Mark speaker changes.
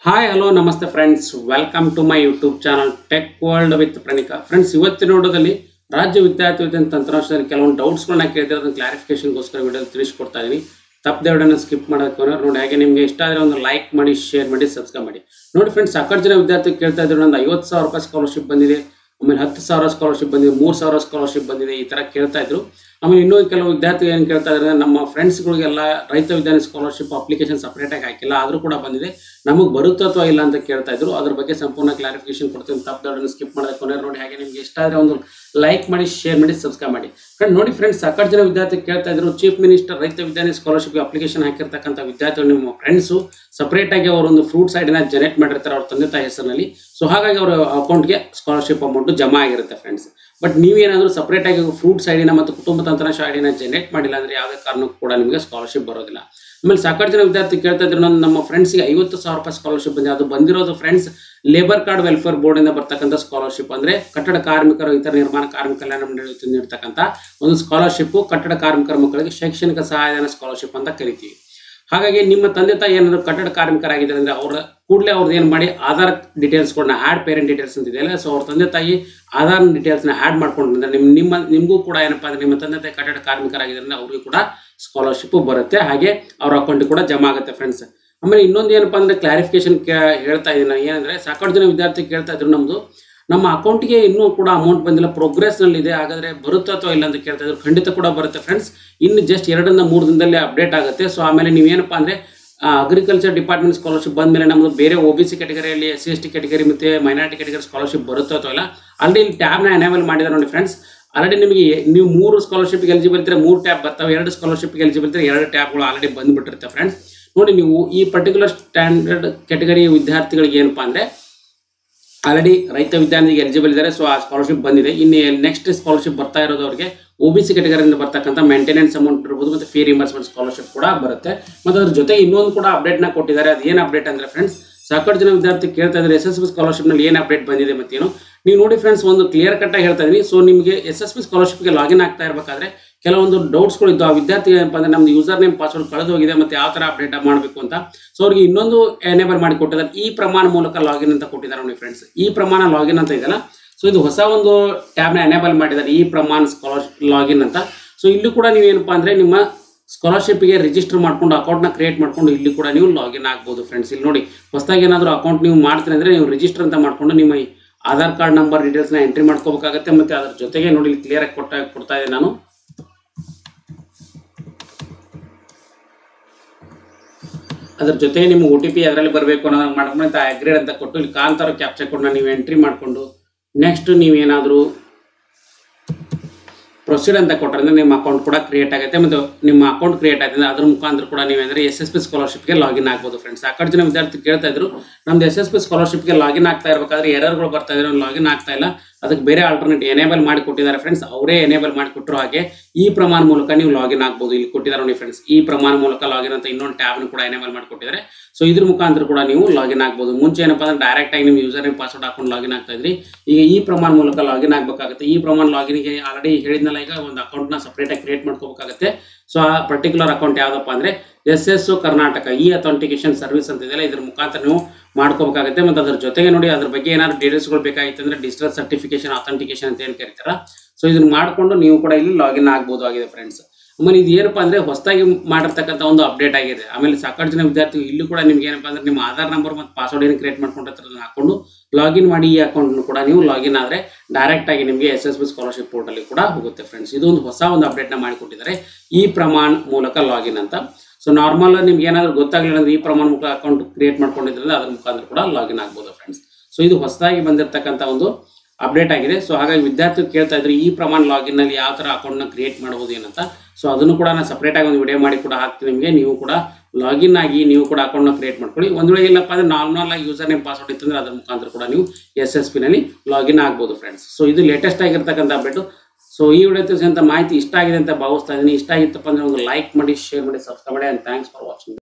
Speaker 1: hi hello ನಮಸ್ತೆ friends welcome to my YouTube channel tech world with Praneetha friends ಇವತ್ತಿನ ನೋಡೋದಲ್ಲಿ ರಾಜ್ಯ ವಿದ್ಯಾರ್ಥಿ ವೇತನ ತಂತ್ರಾಂಶದಲ್ಲಿ ಕೆಲವೊಂದು ಡೌಟ್ಸ್ಗಳನ್ನ ಕೇಳಿದ್ರೆ ಅದನ್ನ ಕ್ಲಾರಿಫಿಕೇಶನ್ಗೋಸ್ಕರ ವಿಡಿಯೋ ತಿಳಿಸ್ಕೊಡ್ತಾ ಇದೀನಿ ತಪ್ಪದೆ ವಿಡಿಯೋನ ಸ್ಕಿಪ್ ಮಾಡೋಕೆ ನೋಡಿ ಹಾಗೆ ನಿಮಗೆ ಇಷ್ಟ ಆದರೆ ಒಂದು ಲೈಕ್ ಮಾಡಿ ಶೇರ್ ಮಾಡಿ ಸಬ್ಸ್ಕ್ರೈಬ್ ಮಾಡಿ ನೋಡಿ ಫ್ರೆಂಡ್ಸ್ ಸಾಕಷ್ಟು ಜನ ವಿದ್ಯಾರ್ಥಿ ಕೇಳ್ತಾ ಇದ್ರು ಒಂದು ಐವತ್ತು ಸಾವಿರ ರೂಪಾಯಿ ಸ್ಕಾಲರ್ಶಿಪ್ ಬಂದಿದೆ ಆಮೇಲೆ ಹತ್ತು ಸಾವಿರ ಸ್ಕಾಲರ್ಶಿಪ್ ಬಂದಿದೆ ಮೂರು ಸಾವಿರ ಸ್ಕಾಲರ್ಶಿಪ್ ಬಂದಿದೆ ಈ ಥರ ಕೇಳ್ತಾ ಇದ್ರು ಆಮೇಲೆ ಇನ್ನೂ ಕೆಲವು ವಿದ್ಯಾರ್ಥಿಗಳು ಏನು ಕೇಳ್ತಾ ಇದ್ದಾರೆ ನಮ್ಮ ಫ್ರೆಂಡ್ಸ್ಗಳಿಗೆಲ್ಲ ರೈತ ವಿದ್ಯಾರ್ಥಿ ಸ್ಕಾಲರ್ಶಿಪ್ ಅಪ್ಲಿಕೇಶನ್ ಸಪ್ರೇಟಾಗಿ ಹಾಕಿಲ್ಲ ಆದರೂ ಕೂಡ ಬಂದಿದೆ ನಮಗೆ ಬರುತ್ತೋ ಅಥವಾ ಇಲ್ಲ ಅಂತ ಕೇಳ್ತಾ ಇದ್ರು ಅದ್ರ ಬಗ್ಗೆ ಸಂಪೂರ್ಣ ಕ್ಲಾರಿಫಿಕೇಶನ್ ಕೊಡ್ತೀನಿ ತಪ್ಪದವ್ರನ್ನ ಸ್ಕಿಪ್ ಮಾಡೋದಕ್ಕೆ ಕೊನೆ ನೋಡಿ ಹಾಗೆ ನಿಮ್ಗೆ ಇಷ್ಟ ಆದರೆ ಒಂದು ಲೈಕ್ ಮಾಡಿ ಶೇರ್ ಮಾಡಿ ಸಬ್ಸ್ಕ್ರೈಬ್ ಮಾಡಿ ಫ್ರೆಂಡ್ ನೋಡಿ ಫ್ರೆಂಡ್ಸ್ ಸಾಕಷ್ಟು ಜನ ವಿದ್ಯಾರ್ಥಿ ಕೇಳ್ತಾ ಇದ್ರು ಚೀಫ್ ಮಿನಿಸ್ಟರ್ ರೈತ ವಿದ್ಯಾರ್ಥಿ ಸ್ಕಾಲರ್ಶಿಪ್ ಅಪ್ಲಿಕೇಶನ್ ಹಾಕಿರ್ತಕ್ಕಂಥ ವಿದ್ಯಾರ್ಥಿಗಳು ನಿಮ್ಮ ಫ್ರೆಂಡ್ಸು ಸಪ್ರೇಟಾಗಿ ಅವರೊಂದು ಫ್ರೂಟ್ ಸೈಡಿನ ಜನರೇಟ್ ಮಾಡಿರ್ತಾರೆ ಅವ್ರ ತಂದೆ ತಾಯಿ ಹೆಸರಿನಲ್ಲಿ ಸೊ ಹಾಗಾಗಿ ಅವರ ಅಕೌಂಟ್ಗೆ ಸ್ಕಾಲರ್ಶಿಪ್ ಅಮೌಂಟ್ ಜಮಾ ಆಗಿರುತ್ತೆ ಫ್ರೆಂಡ್ಸ್ ಬಟ್ ನೀವೇನಾದರೂ ಸಪ್ರೇಟಾಗಿ ಫ್ರೂಟ್ ಸೈಡಿನ ಮತ್ತು ಕುಟುಂಬ ತಂತ್ರಾಂಶ ಐಡಿನ ಜನರೇಟ್ ಮಾಡಿಲ್ಲ ಅಂದರೆ ಯಾವುದೇ ಕಾರಣಕ್ಕೂ ಕೂಡ ನಿಮಗೆ ಸ್ಕಾಲರ್ಶಿಪ್ ಬರೋದಿಲ್ಲ ಆಮೇಲೆ ಸಾಕಷ್ಟು ಜನ ವಿದ್ಯಾರ್ಥಿ ಕೇಳ್ತಾ ಇದ್ರು ನಾನು ನಮ್ಮ ಫ್ರೆಂಡ್ಸ್ಗೆ ಐವತ್ತು ಸಾವಿರ ರೂಪಾಯಿ ಸ್ಕಾಲರ್ಶಿಪ್ ಬಂದಿದೆ ಅದು ಬಂದಿರೋದು friends labour card welfare board ಇಂದ ಬರ್ತಕ್ಕಂಥ ಸ್ಕಾಲರ್ಶಿಪ್ ಅಂದ್ರೆ ಕಟ್ಟಡ ಕಾರ್ಮಿಕರು ಇತರ ನಿರ್ಮಾಣ ಕಾರ್ಮಿಕ ಕಲ್ಯಾಣ ಮಂಡಳಿ ವತಿಯಿಂದ ನೀಡ್ತಕ್ಕಂಥ ಒಂದು ಸ್ಕಾಲರ್ಶಿಪ್ ಕಟ್ಟಡ ಕಾರ್ಮಿಕರ ಮಕ್ಕಳಿಗೆ ಶೈಕ್ಷಣಿಕ ಸಹಾಯಧನ ಸ್ಕಾಲರ್ಶಿಪ್ ಅಂತ ಕರಿತೀವಿ ಹಾಗಾಗಿ ನಿಮ್ಮ ತಂದೆ ತಾಯಿ ಏನಾದ್ರು ಕಟ್ಟಡ ಕಾರ್ಮಿಕರಾಗಿದ್ದಾರೆ ಅಂದ್ರೆ ಅವ್ರ ಕೂಡಲೇ ಅವ್ರದ್ದು ಏನು ಮಾಡಿ ಆಧಾರ್ ಡೀಟೇಲ್ಸ್ಗಳನ್ನ ಆ್ಯಡ್ ಪೇರೆಂಟ್ ಡೀಟೇಲ್ಸ್ ಅಂತ ಇದೆಯಲ್ಲ ಸೊ ಅವ್ರ ತಂದೆ ತಾಯಿ ಆಧಾರ್ ಡೀಟೇಲ್ಸ್ನ ಆ್ಯಡ್ ಮಾಡ್ಕೊಂಡು ಅಂದ್ರೆ ನಿಮ್ಮ ನಿಮ್ಮ ನಿಮಗೂ ಕೂಡ ಏನಪ್ಪಾ ಅಂದ್ರೆ ನಿಮ್ಮ ತಂದೆ ತಾಯಿ ಕಟ್ಟಡ ಕಾರ್ಮಿಕರಾಗಿದ್ದಾರೆ ಅಂದ್ರೆ ಅವ್ರಿಗೂ ಕೂಡ ಸ್ಕಾಲರ್ಶಿಪ್ ಬರುತ್ತೆ ಹಾಗೆ ಅವ್ರ ಅಕೌಂಟಿಗೆ ಕೂಡ ಜಮಾ ಆಗುತ್ತೆ ಫ್ರೆಂಡ್ಸ್ ಆಮೇಲೆ ಇನ್ನೊಂದು ಏನಪ್ಪಾ ಅಂದ್ರೆ ಕ್ಲಾರಿಫಿಕೇಶನ್ ಹೇಳ್ತಾ ಇದ್ದೀನಿ ನಾನು ಏನಂದ್ರೆ ಸಾಕಷ್ಟು ಜನ ವಿದ್ಯಾರ್ಥಿ ಕೇಳ್ತಾ ಇದ್ರು ನಮ್ದು ನಮ್ಮ ಅಕೌಂಟ್ಗೆ ಇನ್ನೂ ಕೂಡ ಅಮೌಂಟ್ ಬಂದಿಲ್ಲ ಪ್ರೋಗ್ರೆಸ್ ನಲ್ಲಿ ಇದೆ ಹಾಗಾದ್ರೆ ಬರುತ್ತಾ ಅಥವಾ ಇಲ್ಲ ಅಂತ ಕೇಳ್ತಾ ಇದ್ರು ಖಂಡಿತ ಕೂಡ ಬರುತ್ತೆ ಫ್ರೆಂಡ್ಸ್ ಇನ್ನು ಜಸ್ಟ್ ಎರಡರಿಂದ ಮೂರು ದಿನದಲ್ಲಿ ಅಪ್ಡೇಟ್ ಆಗುತ್ತೆ ಸೊ ಆಮೇಲೆ ನೀವೇನಪ್ಪಾ ಅಂದ್ರೆ ಅಗ್ರಿಕಲ್ಚರ್ ಡಿಪಾರ್ಟ್ಮೆಂಟ್ ಸ್ಕಾಲರ್ಶಿಪ್ ಬಂದ ಮೇಲೆ ನಮ್ಮದು ಬೇರೆ ಒ ಬಿ ಸಿ ಕ್ಯಾಟಗರಿಯಲ್ಲಿ S C S T category ಮತ್ತು ಮೈನಾರಿಟಿ ಕ್ಯಾಟಗರಿ ಸ್ಕಾಲರ್ಶಿಪ್ ಬರುತ್ತೋ ಅಥವಾ ಇಲ್ಲ ಆಲ್ರೆಡಿ ಇಲ್ಲಿ ಟ್ಯಾಬ್ನ ಎನೇಬಲ್ ಮಾಡಿದ್ದಾರೆ ನೋಡಿ ಫ್ರೆಂಡ್ಸ್ ಆಲ್ರೆಡಿ ನಿಮಗೆ ನೀವು ಮೂರು ಸ್ಕಾಲರ್ಶಿಪ್ಗೆ ಎಲಿಜಿಬಲ್ ಇದ್ದರೆ ಮೂರು ಟ್ಯಾಬ್ ಬರ್ತಾವೆ ಎರಡು ಸ್ಕಾಲರ್ಶಿಪ್ಗೆ ಎಲಿಜಿಬಲ್ ಇದ್ದರೆ ಎರಡು ಟ್ಯಾಬ್ಗಳು ಆಲ್ರೆಡಿ ಬಂದುಬಿಟ್ಟಿರುತ್ತೆ ಫ್ರೆಂಡ್ಸ್ ನೋಡಿ ನೀವು ಈ ಪರ್ಟಿಕ್ಯುಲರ್ ಸ್ಟ್ಯಾಂಡರ್ಡ್ ಕ್ಯಾಟಗರಿ ವಿದ್ಯಾರ್ಥಿಗಳಿಗೆ ಏನಪ್ಪಾ ಅಂದರೆ ಆಲ್ರೆಡಿ ರೈತ ವಿದ್ಯಾರ್ಥಿಗೆ ಎಲಿಜಿಬಲ್ ಇದ್ದಾರೆ ಸೊ ಆ ಸ್ಕಾಲರ್ಶಿಪ್ ಬಂದಿದೆ ಇನ್ನು ನೆಕ್ಸ್ಟ್ ಸ್ಕಾಲರ್ಶಿಪ್ ಬರ್ತಾ ಇರೋದು ಅವರಿಗೆ ಒ ಬಿ ಸಿ ಕ್ಯಾಟಗರಿಯಿಂದ ಬರ್ತಕ್ಕಂಥ ಮೇಂಟೆನೆನ್ಸ್ ಅಮೌಂಟ್ ಇರ್ಬೋದು ಮತ್ತು ಫೀ ರಿಮರ್ಸ್ಮೆಂಟ್ ಸ್ಕಾಲರ್ಶಿಪ್ ಕೂಡ ಬರುತ್ತೆ ಮತ್ತು ಅದ್ರ ಜೊತೆ ಇನ್ನೊಂದು ಕೂಡ ಅಪ್ಡೇಟ್ನ ಕೊಟ್ಟಿದ್ದಾರೆ ಅದು ಏನು ಅಪ್ಡೇಟ್ ಅಂದರೆ ಫ್ರೆಂಡ್ಸ್ ಸಾಕಷ್ಟು ಜನ ವಿದ್ಯಾರ್ಥಿ ಕೇಳ್ತಾ ಇದ್ದಾರೆ ಎಸ್ ಎಸ್ ಬಿ ಸ್ಕಾಲರ್ಶಿಪ್ನಲ್ಲಿ ಏನು ಅಪ್ಡೇಟ್ ಬಂದಿದೆ ಮತ್ತೇನು ನೀವು ನೋಡಿ ಫ್ರೆಂಡ್ಸ್ ಒಂದು ಕ್ಲಿಯರ್ ಕಟ್ಟಾಗಿ ಹೇಳ್ತಾ ಇದ್ದೀನಿ ಸೊ ನಿಮಗೆ ಎಸ್ ಎಸ್ ಬಿ ಸ್ಕಾಲರ್ಶಿಪ್ಗೆ ಲಾಗಿನ್ ಆಗ್ತಾ ಇರಬೇಕಾದ್ರೆ ಕೆಲವೊಂದು ಡೌಟ್ಸ್ಗಳು ಇದ್ದು ಆ ವಿದ್ಯಾರ್ಥಿ ಏನಪ್ಪ ಅಂದರೆ ನಮ್ದು ಯೂಸರ್ ನೇಮ್ ಪಾಸ್ವರ್ಡ್ ಕಳೆದು ಹೋಗಿದೆ ಮತ್ತು ಯಾವ ಥರ ಅಪ್ಡೇಟ್ ಮಾಡಬೇಕು ಅಂತ ಸೊ ಅವ್ರಿಗೆ ಇನ್ನೊಂದು ಎನೇಬಲ್ ಮಾಡಿ ಕೊಟ್ಟಿದ್ದಾರೆ ಈ ಪ್ರಮಾಣ ಮೂಲಕ ಲಾಗಿನ್ ಅಂತ ಕೊಟ್ಟಿದ್ದಾರೆ ನೋಡಿ ಫ್ರೆಂಡ್ಸ್ ಈ ಪ್ರಮಾಣ ಲಾಗಿನ್ ಅಂತ ಇದೆಯಲ್ಲ ಸೊ ಇದು ಹೊಸ ಒಂದು ಟ್ಯಾಬ್ನ ಎನೇಬಲ್ ಮಾಡಿದ್ದಾರೆ ಈ ಪ್ರಮಾಣ ಸ್ಕಾಲರ್ಶಿಪ್ ಲಾಗಿನ್ ಅಂತ ಸೊ ಇಲ್ಲಿ ಕೂಡ ನೀವು ಏನಪ್ಪಾ ಅಂದರೆ ನಿಮ್ಮ ಸ್ಕಾಲರ್ಶಿಪ್ಗೆ ರಿಜಿಸ್ಟರ್ ಮಾಡ್ಕೊಂಡು ಅಕೌಂಟ್ನ ಕ್ರಿಯೇಟ್ ಮಾಡ್ಕೊಂಡು ಇಲ್ಲಿ ಕೂಡ ನೀವು ಲಾಗಿನ್ ಆಗ್ಬೋದು ಫ್ರೆಂಡ್ಸ್ ಇಲ್ಲಿ ನೋಡಿ ಹೊಸದಾಗಿ ಏನಾದರೂ ಅಕೌಂಟ್ ನೀವು ಮಾಡ್ತೀರಿ ಅಂದರೆ ನೀವು ರಿಜಿಸ್ಟರ್ ಅಂತ ಮಾಡ್ಕೊಂಡು ನಿಮ್ಮ ಈ ಆಧಾರ್ ಕಾರ್ಡ್ ನಂಬರ್ ಡೀಟೇಲ್ಸ್ನ ಎಂಟ್ರಿ ಮಾಡ್ಕೋಬೇಕಾಗತ್ತೆ ಮತ್ತು ಅದ್ರ ಜೊತೆಗೆ ನೋಡಿ ಇಲ್ಲಿ ಕ್ಲಿಯರಾಗಿ ಕೊಟ್ಟ ಕೊಡ್ತಾ ಇದ್ದೀನಿ ನಾನು ಅದ್ರ ಜೊತೆಗೆ ನಿಮ್ಗೆ ಒ ಟಿ ಪಿ ಅದರಲ್ಲಿ ಬರಬೇಕು ಅನ್ನೋದನ್ನ ಮಾಡ್ಕೊಂಡು ಅಂತ ಅಗ್ರೇಡ್ ಅಂತ ಕೊಟ್ಟು ಇಲ್ಲಿ ಕಾಂತಾರ ಕ್ಯಾಪ್ಚರ್ ಕೊಡನ್ನ ನೀವು ಎಂಟ್ರಿ ಮಾಡಿಕೊಂಡು ನೆಕ್ಸ್ಟ್ ನೀವೇನಾದರೂ ಪ್ರೊಸೀಡ್ ಅಂತ ಕೊಟ್ಟರೆ ಅಂದ್ರೆ ನಿಮ್ಮ ಅಕೌಂಟ್ ಕೂಡ ಕ್ರಿಯೇಟ್ ಆಗುತ್ತೆ ಮತ್ತು ನಿಮ್ಮ ಅಕೌಂಟ್ ಕ್ರಿಯೇಟ್ ಆಗಿದೆ ಅಂದ್ರೆ ಅದ್ರ ಮುಖಾಂತರ ಕೂಡ ನೀವೇಂದ್ರೆ ಎಸ್ ಎಸ್ ಪಿ ಸ್ಕಾಲರ್ಶಿಪ್ಗೆ ಲಾಗಿನ್ ಆಗ್ಬೋದು ಫ್ರೆಂಡ್ಸ್ ಸಾಕಷ್ಟು ಜನ ವಿದ್ಯಾರ್ಥಿ ಕೇಳ್ತಾ ಇದ್ರು ನಮ್ದು ಎಸ್ ಎಸ್ ಪಿ ಸ್ಕಾಲರ್ಶಿಪ್ಗೆ ಲಾಗಿನ್ ಆಗ್ತಾ ಇರಬೇಕಾದ್ರೆ ಎರರ್ಗಳು ಬರ್ತಾ ಇದ್ರೆ ಲಾಗಿನ್ ಆಗ್ತಾ ಇಲ್ಲ ಅದಕ್ಕೆ ಬೇರೆ ಆಲ್ಟರ್ನೇಟ್ ಎನೇಬಲ್ ಮಾಡಿ ಕೊಟ್ಟಿದ್ದಾರೆ ಫ್ರೆಂಡ್ಸ್ ಅವರೇ ಎನೇಬಲ್ ಮಾಡಿ ಕೊಟ್ಟರು ಹಾಗೆ ಈ ಪ್ರಮಾಣ ಮೂಲಕ ನೀವು ಲಾಗಿನ್ ಆಗ್ಬೋದು ಇಲ್ಲಿ ಕೊಟ್ಟಿದ್ದಾರೆ ನೋಡಿ ಫ್ರೆಂಡ್ಸ್ ಈ ಪ್ರಮಾಣ ಮೂಲಕ ಲಾಗಿನ್ ಅಂತ ಇನ್ನೊಂದು ಟ್ಯಾಬ್ನು ಕೂಡ ಎನೇಬಲ್ ಮಾಡಿ ಕೊಟ್ಟಿದ್ದಾರೆ ಸೊ ಇದ್ರ ಮುಖಾಂತರ ಕೂಡ ನೀವು ಲಾಗಿನ್ ಆಗ್ಬೋದು ಮುಂಚೆ ಏನಪ್ಪ ಅಂದ್ರೆ ಡೈರೆಕ್ಟ್ ಆಗಿ ನಿಮ್ಮ ಯೂಸರ್ ನೇಮ್ ಪಾಸ್ವರ್ಡ್ ಹಾಕೊಂಡು ಲಾಗಿನ್ ಆಗ್ತಾ ಇದ್ರಿ ಈಗ ಈ ಪ್ರಮಾಣ ಮೂಲಕ ಲಾಗಿನ್ ಆಗಬೇಕಾಗುತ್ತೆ ಈ ಪ್ರಮಾಣ ಲಾಗಿನ್ಗೆ ಆಲ್ರೆಡಿ ಹೇಳಿದ್ನಲ್ಲ ಈಗ ಒಂದು ಅಕೌಂಟ್ನ ಸಪ್ರೇಟಾಗಿ ಕ್ರಿಯೇಟ್ ಮಾಡ್ಕೋಬೇಕಾಗುತ್ತೆ ಸೊ ಆ ಪರ್ಟಿಕ್ಯುಲರ್ ಅಕೌಂಟ್ ಯಾವುದಪ್ಪ ಅಂದರೆ ಎಸ್ ಎಸ್ ಕರ್ನಾಟಕ ಈ ಅಥೆಂಟಿಕೇಶನ್ ಸರ್ವಿಸ್ ಅಂತ ಇದೆಯಲ್ಲ ಇದ್ರ ಮುಖಾಂತರ ನೀವು ಮಾಡ್ಕೋಬೇಕಾಗುತ್ತೆ ಮತ್ತು ಅದ್ರ ಜೊತೆಗೆ ನೋಡಿ ಅದ್ರ ಬಗ್ಗೆ ಏನಾದ್ರು ಡೀಟೇಲ್ಸ್ಗಳು ಬೇಕಾಗಿತ್ತು ಅಂದರೆ ಡಿಜಿಟಲ್ ಸರ್ಟಿಫಿಕೇಶನ್ ಅಥೆಂಟಿಕೇಶನ್ ಅಂತ ಏನು ಕರೀತಾರ ಸೊ ಇದನ್ನ ಮಾಡಿಕೊಂಡು ನೀವು ಕೂಡ ಇಲ್ಲಿ ಲಾಗಿನ್ ಆಗ್ಬೋದು ಆಗಿದೆ ಫ್ರೆಂಡ್ಸ್ ಆಮೇಲೆ ಇದು ಏನಪ್ಪಾ ಅಂದ್ರೆ ಹೊಸದಾಗಿ ಮಾಡಿರ್ತಕ್ಕಂಥ ಒಂದು ಅಪ್ಡೇಟ್ ಆಗಿದೆ ಆಮೇಲೆ ಸಾಕಷ್ಟು ಜನ ವಿದ್ಯಾರ್ಥಿ ಇಲ್ಲಿ ಕೂಡ ನಿಮ್ಗೆ ಏನಪ್ಪಾ ಅಂದ್ರೆ ನಿಮ್ಮ ಆಧಾರ್ ನಂಬರ್ ಮತ್ತು ಪಾಸ್ವರ್ಡ್ ಏನು ಕ್ರಿಯೇಟ್ ಮಾಡ್ಕೊಂಡಿರ್ತಾರೆ ಅದನ್ನ ಹಾಕೊಂಡು ಲಾಗಿನ್ ಮಾಡಿ ಈ ಅಕೌಂಟ್ ಕೂಡ ನೀವು ಲಾಗಿನ್ ಆದರೆ ಡೈರೆಕ್ಟ್ ಆಗಿ ನಿಮಗೆ S S B scholarship portal ಕೂಡ ಹೋಗುತ್ತೆ ಫ್ರೆಂಡ್ಸ್ ಇದು ಒಂದು ಹೊಸ ಒಂದು ಅಪ್ಡೇಟ್ನ ಮಾಡಿಕೊಟ್ಟಿದ್ದಾರೆ ಈ ಪ್ರಮಾಣ ಮೂಲಕ ಲಾಗಿನ್ ಅಂತ ಸೊ ನಾರ್ಮಲ್ ನಿಮ್ಗೆ ಏನಾದರೂ ಗೊತ್ತಾಗಲಿಲ್ಲ ಅಂದ್ರೆ ಈ ಪ್ರಮಾಣ ಮೂಲಕ ಅಕೌಂಟ್ ಕ್ರಿಯೇಟ್ ಮಾಡ್ಕೊಂಡಿದ್ರಿಂದ ಅದ್ರ ಮುಖಾಂತರ ಕೂಡ ಲಾಗಿನ್ ಆಗ್ಬೋದು ಫ್ರೆಂಡ್ಸ್ ಸೊ ಇದು ಹೊಸದಾಗಿ ಬಂದಿರತಕ್ಕಂಥ ಒಂದು ಅಪ್ಡೇಟ್ ಆಗಿದೆ ಸೊ ಹಾಗಾಗಿ ವಿದ್ಯಾರ್ಥಿಗಳು ಕೇಳ್ತಾ ಇದ್ರು ಈ ಪ್ರಮಾಣ ಲಾಗಿನ್ ನಲ್ಲಿ ಯಾವ ಥರ ಅಕೌಂಟ್ನ ಕ್ರಿಯೇಟ್ ಮಾಡ್ಬೋದು ಏನಂತ ಸೊ ಅದನ್ನು ಕೂಡ ನಾನು ಸಪ್ರೇಟ್ ಆಗಿ ಒಂದು ವಿಡಿಯೋ ಮಾಡಿ ಕೂಡ ಹಾಕ್ತೀನಿ ನಿಮಗೆ ನೀವು ಕೂಡ ಲಾಗಿನ್ ಆಗಿ ನೀವು ಕೂಡ ಅಕೌಂಟ್ನ ಕ್ರಿಯೇಟ್ ಮಾಡ್ಕೊಳ್ಳಿ ಒಂದು ವೇಳೆ ಇಲ್ಲಪ್ಪ ಅಂದ್ರೆ ನಾರ್ಮಲ್ ಆಗಿ ಯೂಸರ್ ನೇಮ್ ಪಾಸ್ವರ್ಡ್ ಇತ್ತಂದ್ರೆ ಅದ್ರ ಮುಖಾಂತರ ಕೂಡ ನೀವು ಎಸ್ ಎಸ್ ಪಿನಲ್ಲಿ ಲಾಗಿನ್ ಆಗ್ಬೋದು ಫ್ರೆಂಡ್ಸ್ ಸೊ ಇದು ಲೇಟೆಸ್ಟ್ ಆಗಿರ್ತಕ್ಕಂಥ ಅಪ್ಡೇಟು ಸೊ ಈ ವಿಡಿಯೋ ತಿಳಿಸಿದಂಥ ಮಾಹಿತಿ ಇಷ್ಟ ಆಗಿದೆ ಅಂತ ಭಾವಿಸ್ತಾ ಇದ್ದೀನಿ ಇಷ್ಟ ಆಗಿತ್ತಪ್ಪ ಅಂದ್ರೆ ಒಂದು ಲೈಕ್ ಮಾಡಿ ಶೇರ್ ಮಾಡಿ ಸಬ್ಸ್ಕ್ರೈಬ್ ಮಾಡಿ ಆ್ಯಂಡ್ ಥ್ಯಾಂಕ್ಸ್ ಫಾರ್ ವಾಚಿಂಗ್